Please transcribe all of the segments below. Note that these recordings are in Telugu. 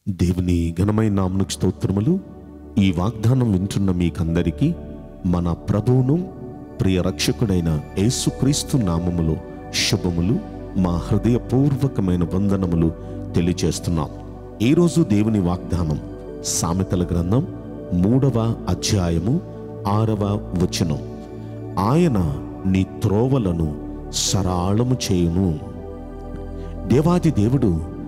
దేవుని ఘనమైన నామనుకు స్తోత్రములు ఈ వాగ్దానం వింటున్న మీకందరికీ మన ప్రభువును ప్రియ రక్షకుడైన యేసుక్రీస్తు నామములో శుభములు మా హృదయపూర్వకమైన వందనములు తెలియజేస్తున్నాం ఈరోజు దేవుని వాగ్దానం సామెతల గ్రంథం మూడవ అధ్యాయము ఆరవ వచనం ఆయన నీ త్రోవలను సరాళము చేయును దేవాది దేవుడు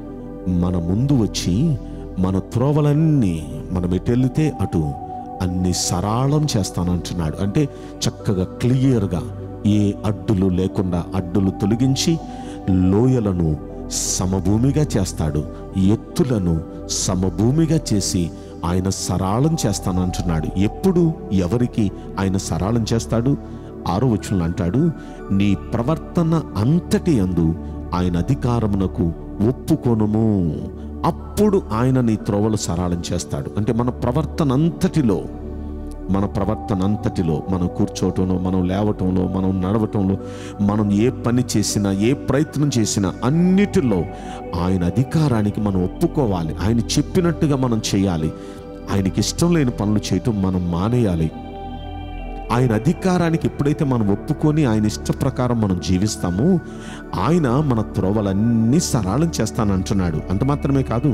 మన ముందు వచ్చి మన త్రోవలన్నీ మనం ఎటు వెళితే అటు అన్ని సరాళం చేస్తానంటున్నాడు అంటే చక్కగా క్లియర్గా ఏ అడ్డులు లేకుండా అడ్డులు తొలగించి లోయలను సమభూమిగా చేస్తాడు ఎత్తులను సమభూమిగా చేసి ఆయన సరాళం చేస్తానంటున్నాడు ఎప్పుడు ఎవరికి ఆయన సరాళం చేస్తాడు ఆరో వచనంలో అంటాడు నీ ప్రవర్తన అంతటి అందు ఆయన అధికారమునకు ఒప్పుకొనుము అప్పుడు ఆయన నీ త్రోవలు సరాళం చేస్తాడు అంటే మన ప్రవర్తన అంతటిలో మన ప్రవర్తన అంతటిలో మనం కూర్చోవటంలో మనం లేవటంలో మనం నడవటంలో మనం ఏ పని చేసినా ఏ ప్రయత్నం చేసినా అన్నిటిలో ఆయన అధికారానికి మనం ఒప్పుకోవాలి ఆయన చెప్పినట్టుగా మనం చేయాలి ఆయనకి ఇష్టం లేని పనులు చేయటం మనం మానేయాలి ఆయన అధికారానికి ఎప్పుడైతే మనం ఒప్పుకొని ఆయన ఇష్ట ప్రకారం మనం జీవిస్తామో ఆయన మన త్రోవలన్నీ సరళం చేస్తానంటున్నాడు అంత మాత్రమే కాదు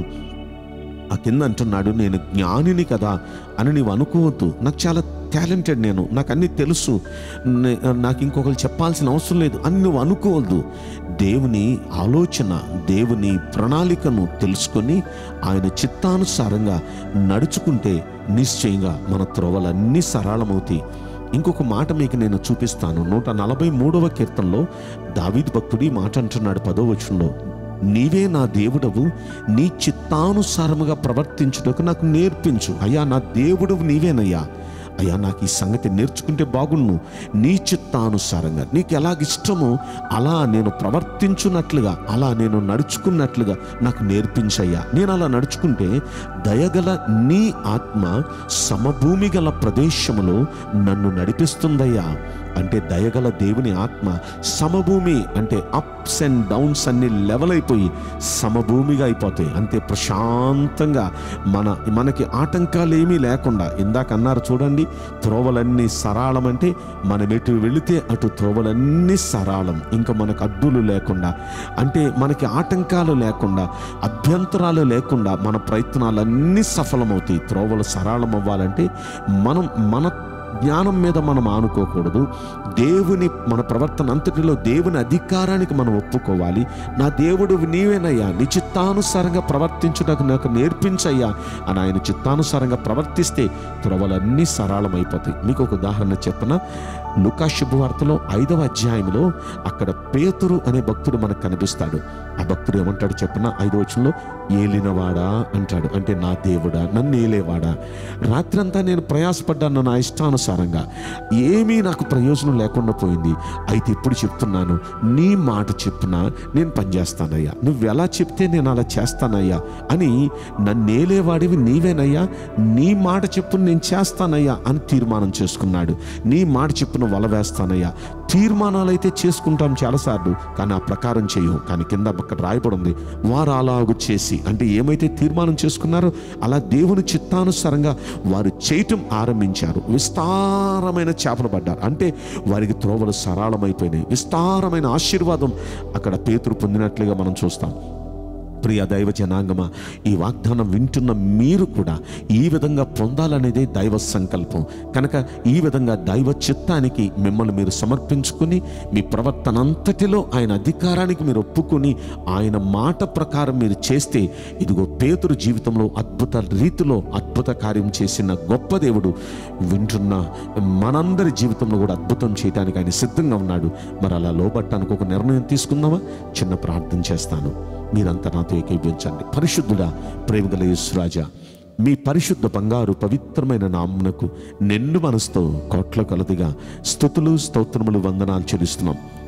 ఆ కింద అంటున్నాడు నేను జ్ఞానిని కదా అని నీవు అనుకోవద్దు నాకు చాలా టాలెంటెడ్ నేను నాకు అన్నీ తెలుసు నే- నాకు ఇంకొకరు చెప్పాల్సిన అవసరం లేదు అని నువ్వు అనుకోవద్దు దేవుని ఆలోచన దేవుని ప్రణాళికను తెలుసుకొని ఆయన చిత్తానుసారంగా నడుచుకుంటే నిశ్చయంగా మన త్రోవలన్నీ సరళమవుతాయి ఇంకొక మాట మీకు నేను చూపిస్తాను నూట నలభై మూడవ కీర్తనలో దావీద్ భక్తుడి మాట అంటున్నాడు పదో వచనంలో నీవే నా దేవుడవు నీ చిత్తానుసారముగా ప్రవర్తించుటకు నాకు నేర్పించు అయ్యా నా దేవుడవు నీవేనయ్యా అయ్యా నాకు ఈ సంగతి నేర్చుకుంటే బాగుండు నీ చిత్తానుసారంగా నీకు ఎలాగిష్టమో అలా నేను ప్రవర్తించున్నట్లుగా అలా నేను నడుచుకున్నట్లుగా నాకు నేర్పించయ్యా నేను అలా నడుచుకుంటే దయగల నీ ఆత్మ సమభూమి గల ప్రదేశములో నన్ను నడిపిస్తుందయ్యా అంటే దయగల దేవుని ఆత్మ సమభూమి అంటే అప్స్ అండ్ డౌన్స్ అన్ని లెవెల్ అయిపోయి సమభూమిగా అయిపోతాయి అంతే ప్రశాంతంగా మన మనకి ఆటంకాలు ఏమీ లేకుండా ఇందాక అన్నారు చూడండి త్రోవలన్నీ సరాళం అంటే మనం ఎటు వెళితే అటు త్రోవలన్నీ సరాళం ఇంకా మనకు అడ్డులు లేకుండా అంటే మనకి ఆటంకాలు లేకుండా అభ్యంతరాలు లేకుండా మన ప్రయత్నాలన్నీ సఫలమవుతాయి త్రోవలు సరళం అవ్వాలంటే మనం మన జ్ఞానం మీద మనం ఆనుకోకూడదు దేవుని మన ప్రవర్తన అంతటిలో దేవుని అధికారానికి మనం ఒప్పుకోవాలి నా దేవుడు నీవేనయ్యా నీ చిత్తానుసారంగా ప్రవర్తించుటకు నాకు నేర్పించయ్యా అని ఆయన చిత్తానుసారంగా ప్రవర్తిస్తే త్రవలన్నీ సరళమైపోతాయి మీకు ఒక ఉదాహరణ చెప్పన లుకా శుభవార్తలో ఐదవ అధ్యాయంలో అక్కడ పేతురు అనే భక్తుడు మనకు కనిపిస్తాడు ఆ భక్తుడు ఏమంటాడు చెప్పన ఐదవ వచనంలో ఏలినవాడా అంటాడు అంటే నా దేవుడా నన్ను ఏలేవాడా రాత్రంతా నేను ప్రయాసపడ్డాను నా ఇష్టానుసారంగా ఏమీ నాకు ప్రయోజనం లేకుండా పోయింది అయితే ఇప్పుడు చెప్తున్నాను నీ మాట చెప్పున నేను పనిచేస్తానయ్యా నువ్వు ఎలా చెప్తే నేను అలా చేస్తానయ్యా అని నన్నేలేవాడివి నీవేనయ్యా నీ మాట చెప్పును నేను చేస్తానయ్యా అని తీర్మానం చేసుకున్నాడు నీ మాట చెప్పున వల వేస్తానయ్యా తీర్మానాలు అయితే చేసుకుంటాం చాలాసార్లు కానీ ఆ ప్రకారం చేయం కానీ కింద అక్కడ రాయబడి ఉంది వారు అలాగు చేసి అంటే ఏమైతే తీర్మానం చేసుకున్నారో అలా దేవుని చిత్తానుసారంగా వారు చేయటం ఆరంభించారు విస్తారమైన చేపలు పడ్డారు అంటే వారికి త్రోవలు సరళమైపోయినాయి విస్తారమైన ఆశీర్వాదం అక్కడ పేతురు పొందినట్లుగా మనం చూస్తాం ప్రియ దైవ జనాంగమా ఈ వాగ్దానం వింటున్న మీరు కూడా ఈ విధంగా పొందాలనేదే దైవ సంకల్పం కనుక ఈ విధంగా దైవ చిత్తానికి మిమ్మల్ని మీరు సమర్పించుకుని మీ ప్రవర్తన అంతటిలో ఆయన అధికారానికి మీరు ఒప్పుకొని ఆయన మాట ప్రకారం మీరు చేస్తే ఇదిగో పేతురు జీవితంలో అద్భుత రీతిలో అద్భుత కార్యం చేసిన గొప్ప దేవుడు వింటున్న మనందరి జీవితంలో కూడా అద్భుతం చేయడానికి ఆయన సిద్ధంగా ఉన్నాడు మరి అలా లోబట్టానికి ఒక నిర్ణయం తీసుకుందామా చిన్న ప్రార్థన చేస్తాను మీరంతా నాతో ఏకీభవించండి పరిశుద్ధుడా ప్రేమగల యేసురాజా మీ పరిశుద్ధ బంగారు పవిత్రమైన నామునకు నిండు మనసుతో కోట్ల కొలదిగా స్థుతులు స్తోత్రములు వందనాలు చెల్లిస్తున్నాం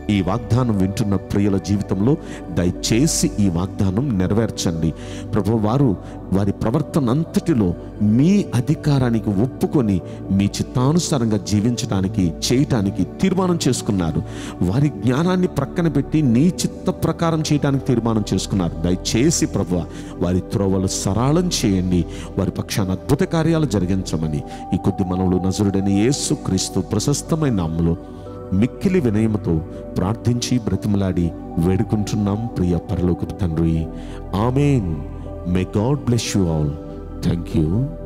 ఈ వాగ్దానం వింటున్న ప్రియుల జీవితంలో దయచేసి ఈ వాగ్దానం నెరవేర్చండి ప్రభు వారు వారి ప్రవర్తన అంతటిలో మీ అధికారానికి ఒప్పుకొని మీ చిత్తానుసారంగా జీవించడానికి చేయటానికి తీర్మానం చేసుకున్నారు వారి జ్ఞానాన్ని ప్రక్కన పెట్టి నీ చిత్త ప్రకారం చేయడానికి తీర్మానం చేసుకున్నారు దయచేసి ప్రభు వారి త్రోవలు సరళం చేయండి వారి పక్షాన అద్భుత కార్యాలు జరిగించమని ఈ కొద్ది మనవులు నజరుడని యేసు క్రీస్తు ప్రశస్తమైన నామములో మిక్కిలి వినయముతో ప్రార్థించి బ్రతిమలాడి వేడుకుంటున్నాం ప్రియ పరలోకపు తండ్రి amen may God bless you all thank you